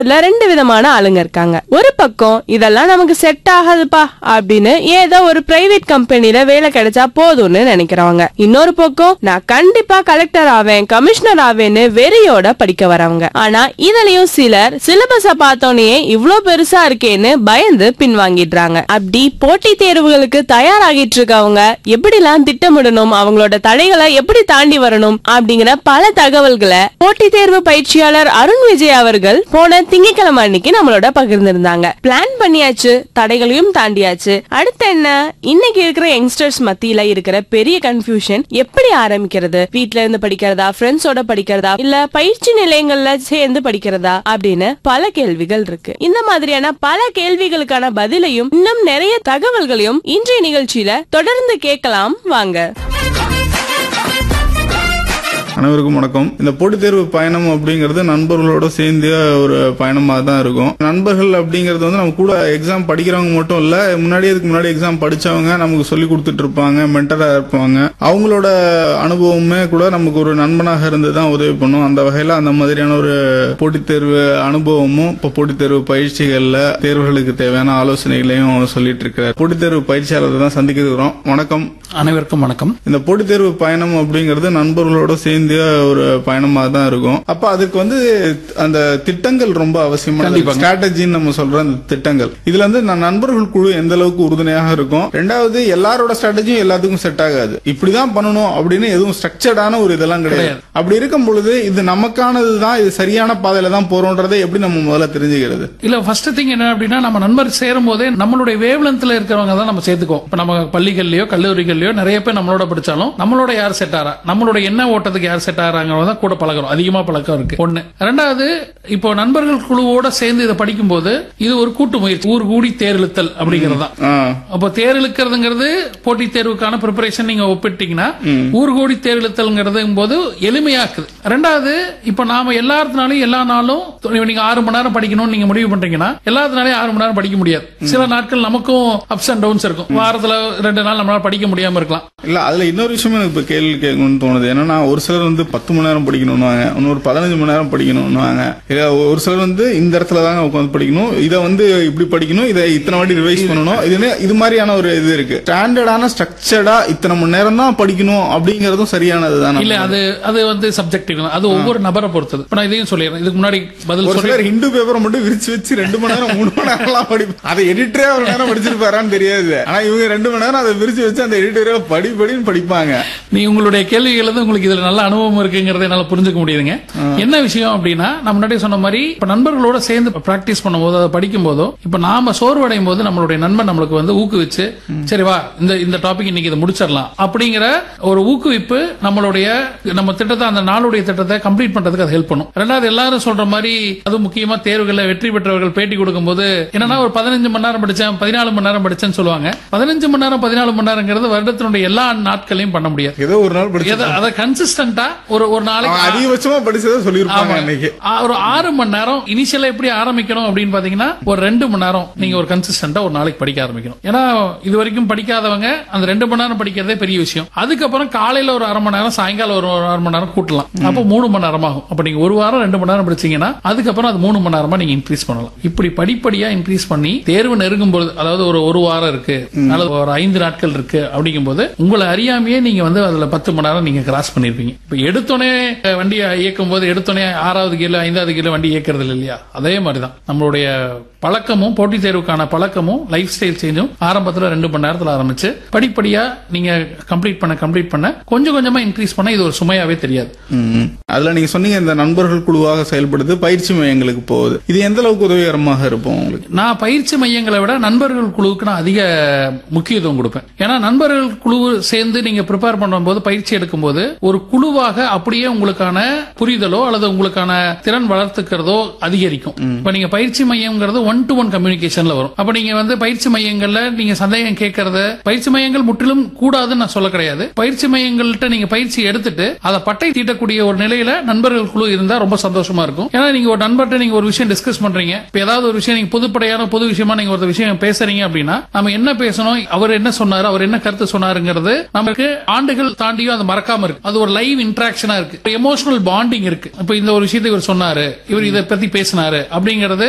இதுல ரெண்டு விதமான ஆளுங்க இருக்காங்க ஒரு பக்கம் இதெல்லாம் நமக்கு செட் ஆகாதுப்பா அப்படின்னு ஏதோ ஒரு பிரைவேட் கம்பெனில வேலை கிடைச்சா போதும்னு நினைக்கிறவங்க இன்னொரு பக்கம் நான் கண்டிப்பா கலெக்டர் ஆவேன் கமிஷனர் ஆவேன்னு வெறியோட படிக்க வரவங்க ஆனா இதுலயும் சிலர் சிலபஸ பார்த்தோன்னே இவ்ளோ பெருசா இருக்கேன்னு பயந்து பின்வாங்கிடுறாங்க அப்படி போட்டி தேர்வுகளுக்கு தயாராகிட்டு இருக்கவங்க எப்படிலாம் திட்டமிடணும் அவங்களோட தடைகளை எப்படி தாண்டி வரணும் அப்படிங்கிற பல தகவல்களை போட்டி தேர்வு பயிற்சியாளர் அருண் விஜய் அவர்கள் போன திங்கட்கிழமை அன்னைக்கு நம்மளோட பகிர்ந்திருந்தாங்க பிளான் பண்ணியாச்சு தடைகளையும் தாண்டியாச்சு அடுத்து என்ன இன்னைக்கு இருக்கிற யங்ஸ்டர்ஸ் மத்தியில இருக்கிற பெரிய கன்ஃபியூஷன் எப்படி ஆரம்பிக்கிறது வீட்ல இருந்து படிக்கிறதா ஃப்ரெண்ட்ஸோட படிக்கிறதா இல்ல பயிற்சி நிலையங்கள்ல சேர்ந்து படிக்கிறதா அப்படின்னு பல கேள்விகள் இருக்கு இந்த மாதிரியான பல கேள்விகளுக்கான பதிலையும் இன்னும் நிறைய தகவல்களையும் இன்றைய நிகழ்ச்சியில தொடர்ந்து கேட்கலாம் வாங்க அனைவருக்கும் வணக்கம் இந்த போட்டித் தேர்வு பயணம் அப்படிங்கிறது நண்பர்களோட சேர்ந்து ஒரு பயணமாக தான் இருக்கும் நண்பர்கள் அப்படிங்கிறது வந்து நம்ம கூட எக்ஸாம் படிக்கிறவங்க மட்டும் இல்ல முன்னாடி அதுக்கு முன்னாடி எக்ஸாம் படிச்சவங்க நமக்கு சொல்லி கொடுத்துட்டு இருப்பாங்க மென்டரா இருப்பாங்க அவங்களோட அனுபவமே கூட நமக்கு ஒரு நண்பனாக இருந்து தான் உதவி பண்ணும் அந்த வகையில அந்த மாதிரியான ஒரு போட்டித் தேர்வு அனுபவமும் இப்போ போட்டித் தேர்வு பயிற்சிகள்ல தேர்வுகளுக்கு தேவையான ஆலோசனைகளையும் சொல்லிட்டு இருக்காரு போட்டித் தேர்வு பயிற்சியாளர் தான் சந்திக்க இருக்கிறோம் வணக்கம் அனைவருக்கும் வணக்கம் இந்த போட்டித் தேர்வு பயணம் அப்படிங்கிறது நண்பர்களோட சேர்ந்து ஒரு பயணமாக தான் இருக்கும் அப்ப அதுக்கு வந்து அந்த திட்டங்கள் ரொம்ப அவசியமான கண்டிப்பாங்க. ஸ்ட்ராட்டஜின்னு நம்ம சொல்ற அந்த திட்டங்கள் இதுல வந்து நான் நண்பர்கள் குழு எந்த அளவுக்கு உறுதுணையாக இருக்கும் ரெண்டாவது எல்லாரோட ஸ்ட்ராட்டஜியும் எல்லாத்துக்கும் செட் ஆகாது இப்படிதான் பண்ணணும் அப்படின்னு எதுவும் ஸ்ட்ரக்சர்டான ஒரு இதெல்லாம் கிடையாது அப்படி இருக்கும் பொழுது இது நமக்கானது தான் இது சரியான பாதையில தான் போறோன்றதை எப்படி நம்ம முதல்ல தெரிஞ்சுக்கிறது இல்ல ஃபர்ஸ்ட் திங் என்ன அப்படின்னா நம்ம நண்பர் சேரும் போதே நம்மளுடைய வேவ்லென்த்ல இருக்கிறவங்க தான் நம்ம சேர்த்துக்கோம் இப்ப நம்ம பள்ளிகள்லயோ கல்லூரிகள்லயோ நிறைய பேர் நம்மளோட படிச்சாலும் நம்மளோட யார் செட் ஆறா நம்மளோட என்ன ஓட்டத்துக்கு யார் செட் ஆறாங்கிறவங்க தான் கூட பழகுறோம் அதிகமா பழக்கம் இருக்கு ஒண்ணு ரெண்டாவது இப்போ நண்பர்கள் குழுவோட சேர்ந்து இதை படிக்கும்போது இது ஒரு கூட்டு முயற்சி ஊர் கூடி தேர்தல் அப்படிங்கிறது தான் ஆ, அப்போ தேர் இழுக்கிறதுங்கிறது போட்டித் தேர்வுக்கான ப்ரிப்பரேஷன் நீங்க ஒப்பிட்டீங்கன்னா ஊர் கோடி தேர் இழுத்தல்ங்கிறது போது எளிமையாக்குது ரெண்டாவது இப்ப நாம எல்லாத்தினாலையும் எல்லா நாளும் நீங்க ஆறு மணி நேரம் படிக்கணும்னு நீங்க முடிவு பண்றீங்கன்னா எல்லாத்தினாலையும் ஆறு மணி நேரம் படிக்க முடியாது சில நாட்கள் நமக்கும் அப்ஸ் அண்ட் டவுன்ஸ் இருக்கும் வாரத்துல ரெண்டு நாள் நம்மளால படிக்க முடியாம இருக்கலாம் இல்ல அதுல இன்னொரு விஷயம் எனக்கு இப்ப கேள்வி கேட்கணும்னு தோணுது என்னன்னா ஒரு சிலர் வந்து பத்து மணி நேரம் படிக்கணும்னுவாங்க இன்னொரு பதினஞ்சு மணி நேரம் படிக்கணும்னுவாங்க இல்ல ஒரு சிலர் வந்து இந்த இடத்துல தாங்க உட்காந்து படிக்கணும் இதை வந்து இப்படி படிக்கணும் இதை இத்தனை வாட்டி ரிவைஸ் பண்ணணும் இதுன்னு இது மாதிரியான ஒரு இது இருக்கு ஸ்டாண்டர்டான ஸ்ட்ரக்சர்டா இத்தனை மணி நேரம் தான் படிக்கணும் அப்படிங்கறதும் சரியானது தானே இல்ல அது அது வந்து சப்ஜெக்டிவ் அது ஒவ்வொரு நபரை பொறுத்தது இப்ப நான் இதையும் சொல்லிடுறேன் இதுக்கு முன்னாடி பதில் ஒரு சொல்லி சிலர் ஹிந்து பேப்பரை மட்டும் விரிச்சு வச்சு ரெண்டு மணி நேரம் மூணு மணி நேரம்லாம் படி அதை எடிட்டரே ஒரு நேரம் படிச்சிருப்பாரான்னு தெரியாது ஆனா இவங்க ரெண்டு மணி நேரம் அதை விரிச்சு வச்சு அந்த எடிட்டரே படி படின்னு படிப்பாங்க நீ உங்களுடைய கேள்விகள் வந்து உங்களுக்கு இதுல நல்ல அனுபவம் இருக்குங்கிறத என்னால புரிஞ்சுக்க முடியுதுங்க என்ன விஷயம் அப்படின்னா நான் முன்னாடியே சொன்ன மாதிரி இப்ப நண்பர்களோட சேர்ந்து பிராக்டிஸ் பண்ணும்போது அதை படிக்கும் போதோ இப்ப நாம சோர்வடையும் போது நம்மளுடைய நண்பன் நம்மளுக்கு வந்து ஊக்குவிச்சு சரி வா இந்த இந்த டாபிக் இன்னைக்கு இதை முடிச்சிடலாம் அப்படிங்கிற ஒரு ஊக்குவிப்பு நம்மளுடைய நம்ம திட்டத்தை அந்த நாளுடைய திட்டத்தை கம்ப்ளீட் பண்றதுக்கு அது ஹெல்ப் பண்ணும் ரெண்டாவது எல்லாரும் சொல்ற மாதிரி அது முக்கியமா தேர்வுகளில் வெற்றி பெற்றவர்கள் பேட்டி கொடுக்கும்போது என்னன்னா ஒரு பதினஞ்சு மணி நேரம் படிச்சேன் பதினாலு மணி நேரம் படிச்சேன்னு சொல்லுவாங்க பதினஞ்சு மணி நேரம் பதினாலு மணி நேரங்கிறது வருடத்தினுடைய எல்லா நாட்களையும் பண்ண முடியாது ஏதோ ஒரு நாள் படிச்சு எதை- அதை கன்சிஸ்டன்டா ஒரு ஒரு நாளைக்கு அவன் அதிகபட்சமா படிச்சதை சொல்லியிருப்பாங்க அன்னைக்கு ஆ, ஒரு ஆறு மணி நேரம் இனிஷியலா எப்படி ஆரம்பிக்கணும் அப்படின்னு பாத்தீங்கன்னா ஒரு ரெண்டு மணி நேரம் நீங்க ஒரு கன்சிஸ்டன்டா ஒரு நாளைக்கு படிக்க ஆரம்பிக்கணும் ஏன்னா இது வரைக்கும் படிக்காதவங்க அந்த ரெண்டு மணி நேரம் படிக்கிறதே பெரிய விஷயம் அதுக்கப்புறம் காலையில ஒரு அரை மணி நேரம் சாயங்காலம் ஒரு ஒரு அரை மணி நேரம் கூட்டலாம் அப்போ மூணு மணி நேரம் ஆகும் அப்ப நீங்க ஒரு வாரம் ரெண்டு மணி நேரம் படிச்சீங்கன்னா அதுக்கப்புறம் அது மூணு மணி நேரமா நீங்க இன்க்ரீஸ் பண்ணலாம் இப்படி படிப்படியா இன்க்ரீஸ் பண்ணி தேர்வு நெருங்கும் பொழுது அதாவது ஒரு ஒரு வாரம் இருக்கு அல்லது ஒரு ஐந்து நாட்கள் இருக்கு அப்படிங்கும்போது உங்களை அறியாமையே நீங்க வந்து அதுல பத்து மணி நேரம் நீங்க கிராஸ் பண்ணிருப்பீங்க இப்ப எடுத்தோடனே அஹ், வண்டியை இயக்கும் போது எடுத்தோடனே ஆறாவது கீழ ஐந்தாவது கீழ வண்டி இயக்கிறது இல்லை இல்லையா அதே மாதிரிதான் நம்மளுடைய பழக்கமும் போட்டித் தேர்வுக்கான பழக்கமும் லைஃப் ஸ்டைல் சேஞ்சும் ஆரம்பத்துல ரெண்டு மணி நேரத்துல ஆரம்பிச்சு படிப்படியா நீங்க கம்ப்ளீட் பண்ண கம்ப்ளீட் பண்ண கொஞ்சம் கொஞ்சமா இன்க்ரீஸ் பண்ண இது ஒரு சுமையாவே தெரியாது ம். அதுல நீங்க சொன்னீங்க இந்த நண்பர்கள் குழுவாக செயல்படுது பயிற்சி மையங்களுக்கு போகுது இது எந்த அளவுக்கு உதவிகரமாக இருக்கும் உங்களுக்கு நான் பயிற்சி மையங்களை விட நண்பர்கள் குழுவுக்கு நான் அதிக முக்கியத்துவம் கொடுப்பேன் ஏன்னா நண்பர்கள் குழு சேர்ந்து நீங்க ப்ரிப்பேர் பண்ணும்போது பயிற்சி எடுக்கும்போது ஒரு குழுவாக அப்படியே உங்களுக்கான புரிதலோ அல்லது உங்களுக்கான திறன் வளர்த்துக்கிறதோ அதிகரிக்கும் இப்ப நீங்க பயிற்சி மையம்ங்கிறது ஒன் டு ஒன் கம்யூனிகேஷன்ல வரும் அப்ப நீங்க வந்து பயிற்சி மையங்கள்ல நீங்க சந்தேகம் கேட்கறது பயிற்சி மையங்கள் முற்றிலும் கூடாதுன்னு நான் சொல்ல கிடையாது பயிற்சி மையங்கள்ட்ட நீங்க பயிற்சி எடுத்துட்டு அதை பட்டை தீட்டக்கூடிய ஒரு நிலையில நண்பர்கள் குழு இருந்தா ரொம்ப சந்தோஷமா இருக்கும் ஏன்னா நீங்க ஒரு நண்பர்கிட்ட நீங்க ஒரு விஷயம் டிஸ்கஸ் பண்றீங்க இப்ப ஏதாவது ஒரு விஷயம் நீங்க பொதுப்படையான பொது விஷயமா நீங்க ஒரு விஷயம் பேசுறீங்க அப்படின்னா நம்ம என்ன பேசணும் அவர் என்ன சொன்னாரு அவர் என்ன கருத்து சொன்னாருங்கிறது நமக்கு ஆண்டுகள் தாண்டியும் அது மறக்காம இருக்கு அது ஒரு லைவ் இன்ட்ராக்ஷனா இருக்கு எமோஷனல் பாண்டிங் இருக்கு இப்ப இந்த ஒரு விஷயத்தை இவர் சொன்னாரு இவர் இதை பத்தி பேசினாரு அப்படிங்கறது